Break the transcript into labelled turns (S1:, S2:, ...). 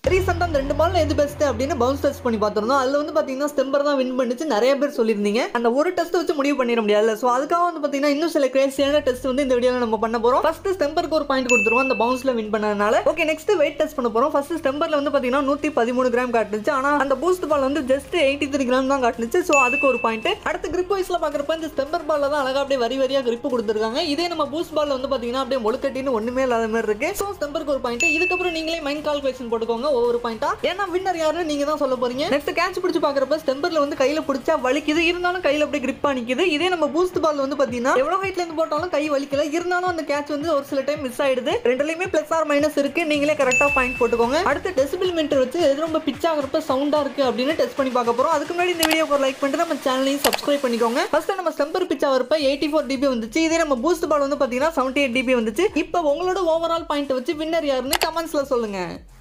S1: ரீசெண்டாக அந்த ரெண்டு பால்ல எது பெஸ்ட் அப்படின்னு பவுன்ஸ் டெஸ்ட் பண்ணி பார்த்துருந்தோம் அதில் வந்து பார்த்தீங்கன்னா ஸ்டெம்பர் தான் வின் பண்ணிச்சு நிறைய பேர் சொல்லியிருந்தீங்க அந்த ஒரு டெஸ்ட் வச்சு முடிவு பண்ணிட முடியாது ஸோ அதுக்காக வந்து பார்த்தீங்கன்னா இன்னும் சில கிரேசியான டெஸ்ட் வந்து இந்த வீடியோவில் நம்ம பண்ண போகிறோம் ஃபர்ஸ்ட் ஸ்டெம்பருக்கு ஒரு பாயிண்ட் கொடுத்துருவோம் அந்த பவுன்ஸ்ல வின் பண்ணதுனால ஓகே நெக்ஸ்ட் வெயிட் டெஸ்ட் பண்ண போகிறோம் ஃபர்ஸ்ட் ஸ்டெம்பர்ல வந்து பார்த்தீங்கன்னா நூற்றி பதிமூணு கிராம் காட்டுச்சு ஆனால் அந்த பூஸ்ட் பால் வந்து ஜஸ்ட் எயிட்டி த்ரீ கிராம் தான் காட்டுச்சு ஸோ அதுக்கு ஒரு பாயிண்ட் அடுத்து கிரிப் வைஸ்ல பார்க்குறப்ப இந்த ஸ்டெம்பர் பால்ல தான் அழகா அப்படியே வரி வரியா கிரிப் கொடுத்துருக்காங்க இதே நம்ம பூஸ்ட் பால்ல வந்து பார்த்தீங்கன்னா அப்படியே முழுக்கட்டின்னு ஒண்ணுமே இல்லாத மாதிரி இருக்கு ஸோ ஸ்டெம்பருக்கு ஒரு பாயிண்ட் இதுக்கப்புறம் நீங்களே மைண்ட் கால்குலேஷன் போட்டுக்கோங்க ஒவ்வொரு பாயிண்டா ஏன்னா வின்னர் யாருன்னு நீங்க தான் சொல்ல போறீங்க நெக்ஸ்ட் கேட்ச் பிடிச்சு பார்க்குறப்ப ஸ்டெம்பர்ல வந்து கையில பிடிச்சா வலிக்குது இருந்தாலும் கையில அப்படியே கிரிப்பா நிக்குது இதே நம்ம பூஸ்ட் பால் வந்து பார்த்தீங்கன்னா எவ்வளவு ஹைட்ல இருந்து போட்டாலும் கை வலிக்கல இருந்தாலும் அந்த கேட்ச் வந்து ஒரு சில டைம் மிஸ் ஆயிடுது ரெண்டுலயுமே பிளஸ் ஆர் மைனஸ் இருக்கு நீங்களே கரெக்டா பாயிண்ட் போட்டுக்கோங்க அடுத்து டெசிபிள் மீட்டர் வச்சு எது ரொம்ப பிச் ஆகிறப்ப சவுண்டா இருக்கு அப்படின்னு டெஸ்ட் பண்ணி பார்க்க போறோம் அதுக்கு முன்னாடி இந்த வீடியோ லைக் பண்ணிட்டு நம்ம சேனலையும் சப்ஸ்கிரைப் பண்ணிக்கோங்க ஃபர்ஸ்ட் நம்ம ஸ்டெம்பர் பிச் ஆகிறப்ப எயிட்டி ஃபோர் டிபி வந்துச்சு இதே நம்ம பூஸ்ட் பால் வந்து பார்த்தீங்கன்னா செவன்டி எயிட் டிபி வந்துச்சு இப்போ உங்களோட ஓவரால் பாயிண்ட் வச்சு வின்னர் யாருன்னு கமெண்ட்ஸ்ல சொல்லுங்க